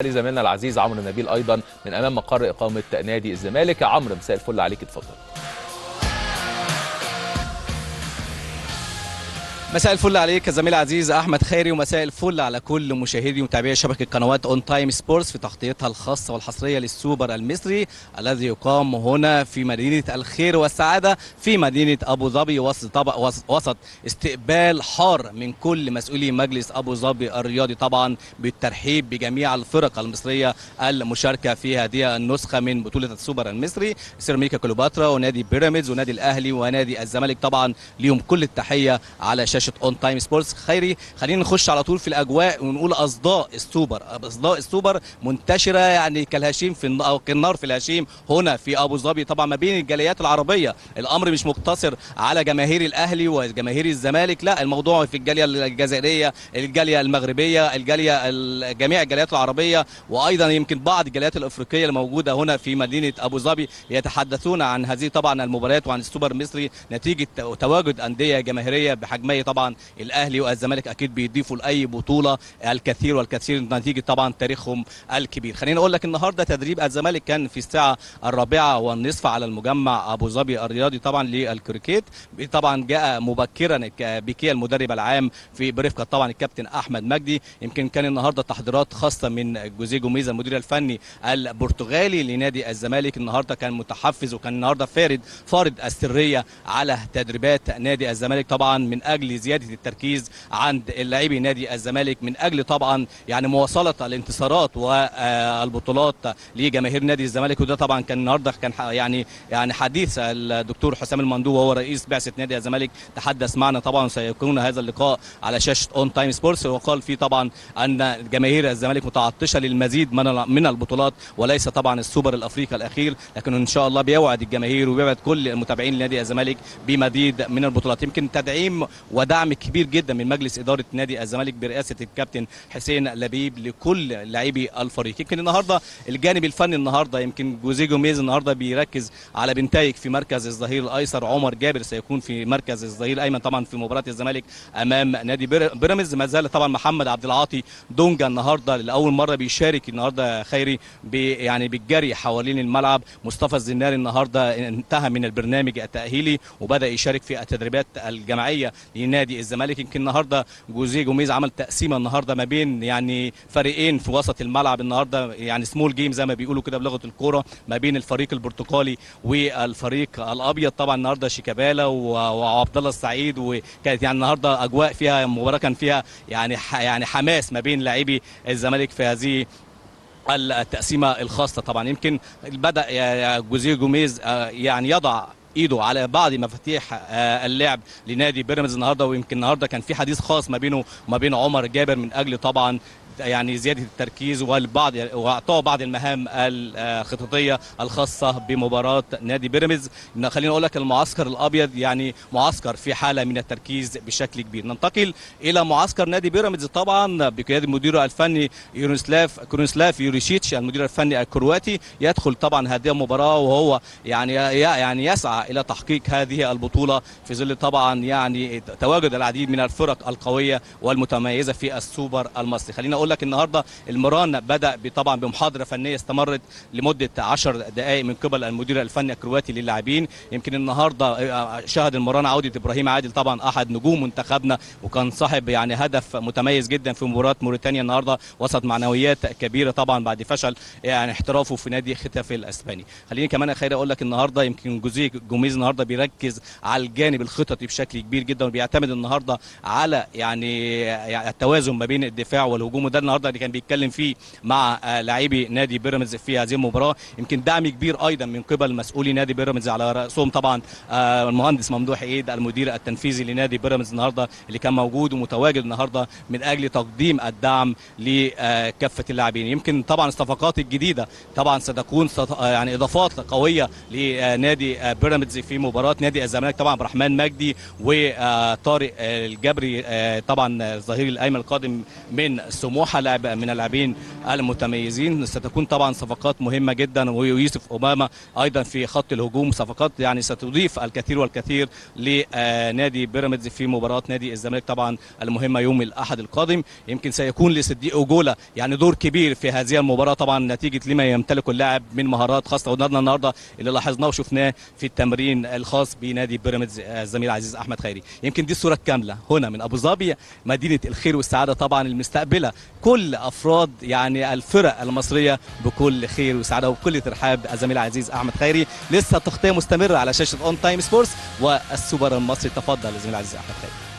زميلنا العزيز عمرو نبيل ايضا من امام مقر اقامه نادي الزمالك يا عمرو مساء الفل عليك اتفضل مساء الفل عليك يا زميل عزيز احمد خيري ومساء الفل على كل مشاهدي ومتابعي شبكه قنوات اون تايم سبورتس في تغطيتها الخاصه والحصريه للسوبر المصري الذي يقام هنا في مدينه الخير والسعاده في مدينه ابو ظبي وسط طبق وسط استقبال حار من كل مسؤولي مجلس ابو ظبي الرياضي طبعا بالترحيب بجميع الفرق المصريه المشاركه في هذه النسخه من بطوله السوبر المصري سيراميكا كليوباترا ونادي بيراميدز ونادي الاهلي ونادي الزمالك طبعا ليهم كل التحيه على شاشه شاشه اون تايم سبورتس خيري خلينا نخش على طول في الاجواء ونقول اصداء السوبر اصداء السوبر منتشره يعني كالهشيم في او كالنار في الهشيم هنا في ابو ظبي طبعا ما بين الجاليات العربيه الامر مش مقتصر على جماهير الاهلي وجماهير الزمالك لا الموضوع في الجاليه الجزائريه الجاليه المغربيه الجاليه جميع الجاليات العربيه وايضا يمكن بعض الجاليات الافريقيه الموجوده هنا في مدينه ابو ظبي يتحدثون عن هذه طبعا المباريات وعن السوبر المصري نتيجه تواجد انديه جماهيريه بحجميه طبعا الاهلي والزمالك اكيد بيضيفوا لاي بطوله الكثير والكثير نتيجه طبعا تاريخهم الكبير خليني اقول لك النهارده تدريب الزمالك كان في الساعه الرابعه والنصف على المجمع ابو ظبي الرياضي طبعا للكريكيت طبعا جاء مبكرا بيكي المدرب العام في برفقه طبعا الكابتن احمد مجدي يمكن كان النهارده تحضيرات خاصه من جوزيه جوميزا المدير الفني البرتغالي لنادي الزمالك النهارده كان متحفز وكان النهارده فارد فارض السريه على تدريبات نادي الزمالك طبعا من اجل زياده التركيز عند لاعبي نادي الزمالك من اجل طبعا يعني مواصله الانتصارات والبطولات لجماهير نادي الزمالك وده طبعا كان النهارده كان يعني يعني حديث الدكتور حسام المندوب وهو رئيس بعثه نادي الزمالك تحدث معنا طبعا سيكون هذا اللقاء على شاشه اون تايم سبورتس وقال فيه طبعا ان جماهير الزمالك متعطشه للمزيد من من البطولات وليس طبعا السوبر الافريقي الاخير لكن ان شاء الله بيوعد الجماهير وبيوعد كل المتابعين لنادي الزمالك بمزيد من البطولات يمكن تدعيم ودعم كبير جدا من مجلس اداره نادي الزمالك برئاسه الكابتن حسين لبيب لكل لاعبي الفريق يمكن النهارده الجانب الفني النهارده يمكن جوزيه جوميز النهارده بيركز على بنتايج في مركز الظهير الايسر عمر جابر سيكون في مركز الظهير الايمن طبعا في مباراه الزمالك امام نادي بيراميدز ما زال طبعا محمد عبد العاطي دونجا النهارده لاول مره بيشارك النهارده خيري بي يعني بالجري حوالين الملعب مصطفى الزناري النهارده انتهى من البرنامج التاهيلي وبدا يشارك في التدريبات الجماعيه لنادي الزمالك يمكن النهارده جوزيه جوميز عمل تقسيمه النهارده ما بين يعني فريقين في وسط الملعب النهارده يعني سمول جيم زي ما بيقولوا كده بلغه الكوره ما بين الفريق البرتقالي والفريق الابيض طبعا النهارده شيكابالا وعبد الله السعيد وكانت يعني النهارده اجواء فيها مباراه كان فيها يعني يعني حماس ما بين لاعبي الزمالك في هذه التقسيمه الخاصه طبعا يمكن بدا جوزيه جوميز يعني يضع ايده على بعض مفاتيح اللعب لنادي بيراميدز النهارده ويمكن النهارده كان في حديث خاص ما بينه وما بين عمر جابر من اجل طبعا يعني زياده التركيز والبعض واعطاء بعض المهام الخططيه الخاصه بمباراه نادي بيراميدز خليني اقول لك المعسكر الابيض يعني معسكر في حاله من التركيز بشكل كبير ننتقل الى معسكر نادي بيراميدز طبعا بقياده مديره الفني يورسلاف كرونسلاف يوريشيتش المدير الفني الكرواتي يدخل طبعا هذه المباراه وهو يعني يعني يسعى الى تحقيق هذه البطوله في ظل طبعا يعني تواجد العديد من الفرق القويه والمتميزه في السوبر المصري خلينا اقول لك النهارده المران بدا طبعا بمحاضره فنيه استمرت لمده 10 دقائق من قبل المدير الفني الكرواتي للاعبين يمكن النهارده شهد المران عوده ابراهيم عادل طبعا احد نجوم منتخبنا وكان صاحب يعني هدف متميز جدا في مباراه موريتانيا النهارده وسط معنويات كبيره طبعا بعد فشل يعني احترافه في نادي ختاف الاسباني خليني كمان اخيرا اقول لك النهارده يمكن جوزيه جوميز النهارده بيركز على الجانب الخططي بشكل كبير جدا وبيعتمد النهارده على يعني التوازن ما بين الدفاع والهجوم وده النهارده اللي كان بيتكلم فيه مع لاعبي نادي بيراميدز في هذه المباراه يمكن دعم كبير ايضا من قبل مسؤولي نادي بيراميدز على راسهم طبعا المهندس ممدوح عيد المدير التنفيذي لنادي بيراميدز النهارده اللي كان موجود ومتواجد النهارده من اجل تقديم الدعم لكافه اللاعبين يمكن طبعا الصفقات الجديده طبعا ستكون يعني اضافات قويه لنادي بيراميدز في مباراه نادي الزمالك طبعا عبد الرحمن مجدي وطارق الجبري طبعا الظهير الايمن القادم من سموحه سموحه لاعب من اللاعبين المتميزين ستكون طبعا صفقات مهمه جدا ويوسف اوباما ايضا في خط الهجوم صفقات يعني ستضيف الكثير والكثير لنادي بيراميدز في مباراه نادي الزمالك طبعا المهمه يوم الاحد القادم يمكن سيكون لصديق اوجولا يعني دور كبير في هذه المباراه طبعا نتيجه لما يمتلكه اللاعب من مهارات خاصه ونادنا النهارده اللي لاحظناه وشفناه في التمرين الخاص بنادي بيراميدز الزميل العزيز احمد خيري يمكن دي الصوره الكامله هنا من ابو ظبي مدينه الخير والسعاده طبعا المستقبله كل افراد يعني الفرق المصريه بكل خير وسعاده وبكل ترحاب الزميل العزيز احمد خيري لسه التغطيه مستمره على شاشه اون تايم سبورتس والسوبر المصري تفضل الزميل العزيز احمد خيري